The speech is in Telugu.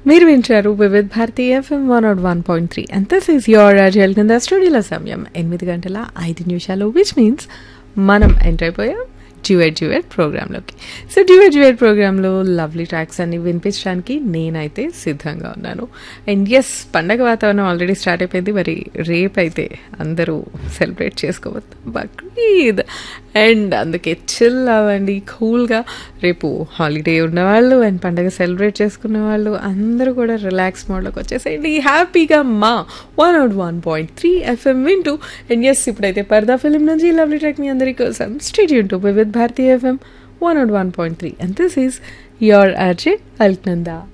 మీరు వింటారు Vividh Bharati FM one naught one point three and this is your అజల్ కింద స్టూడియోల సమయం ఎనిమిది గంటల ఐదు నిమిషాలు విచ్ మీన్స్ మనం ఎంటర్ అయిపోయాం డ్యూయట్ డ్యూయట్ ప్రోగ్రాంలోకి సో డ్యూయట్ డ్యూయట్ ప్రోగ్రాంలో లవ్లీ ట్రాక్స్ అన్ని వినిపించడానికి నేనైతే సిద్ధంగా ఉన్నాను అండ్ ఎస్ పండగ వాతావరణం ఆల్రెడీ స్టార్ట్ అయిపోయింది మరి రేపు అయితే అందరూ సెలబ్రేట్ చేసుకోవచ్చు బక్రీద్ అండ్ అందుకే చిల్ అవ్వండి కూల్గా రేపు హాలిడే ఉన్నవాళ్ళు అండ్ పండగ సెలబ్రేట్ చేసుకునే వాళ్ళు అందరూ కూడా రిలాక్స్ మోడ్లోకి వచ్చేసేయండి హ్యాపీగా మా one out one point three FM వింటూ అండ్ ఎస్ ఇప్పుడైతే పర్దా ఫిలిం నుంచి ఈ లవ్లీ ట్రాక్ మీ అందరి కోసం stadium to with Bharati FM one out one point three and this is your RJ Alaknanda